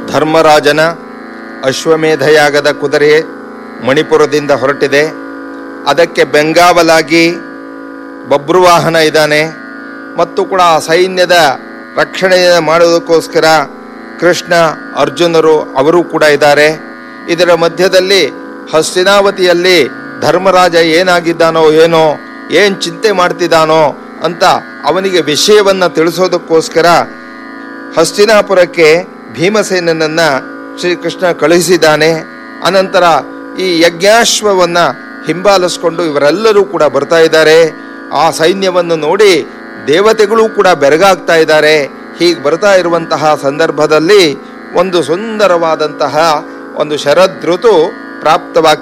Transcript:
ಧರ್ಮರಾಜನ ಅಶ್ವಮೇಧಯಾಗದ ಕುದುರೆ ಮಣಿಪುರದಿಂದ ಹೊರಟಿದೆ ಅದಕ್ಕೆ ಬೆಂಗಾವಲಾಗಿ ಬಬ್ರುವಾಹನ ಇದ್ದಾನೆ ಮತ್ತು ಕೂಡ ಆ ಸೈನ್ಯದ ರಕ್ಷಣೆ ಮಾಡೋದಕ್ಕೋಸ್ಕರ ಕೃಷ್ಣ ಅರ್ಜುನರು ಅವರು ಕೂಡ ಇದ್ದಾರೆ ಇದರ ಮಧ್ಯದಲ್ಲಿ ಹಸ್ತಿನಾವತಿಯಲ್ಲಿ ಧರ್ಮರಾಜ ಏನಾಗಿದ್ದಾನೋ ಏನೋ ಏನು ಚಿಂತೆ ಮಾಡ್ತಿದ್ದಾನೋ ಅಂತ ಅವನಿಗೆ ವಿಷಯವನ್ನು ತಿಳಿಸೋದಕ್ಕೋಸ್ಕರ ಹಸ್ತಿನಾಪುರಕ್ಕೆ ಭೀಮಸೇನನನ್ನ ಶ್ರೀಕೃಷ್ಣ ಕಳುಹಿಸಿದ್ದಾನೆ ಅನಂತರ ಈ ಯಜ್ಞಾಶ್ವವನ್ನ ಹಿಂಬಾಲಿಸ್ಕೊಂಡು ಇವರೆಲ್ಲರೂ ಕೂಡ ಬರ್ತಾ ಇದ್ದಾರೆ ಆ ಸೈನ್ಯವನ್ನು ನೋಡಿ ದೇವತೆಗಳು ಕೂಡ ಬೆರಗಾಗ್ತಾ ಇದ್ದಾರೆ ಹೀಗೆ ಬರ್ತಾ ಇರುವಂತಹ ಸಂದರ್ಭದಲ್ಲಿ ಒಂದು ಸುಂದರವಾದಂತಹ ಒಂದು ಶರದೃತು ಪ್ರಾಪ್ತವಾಗ್ತಾ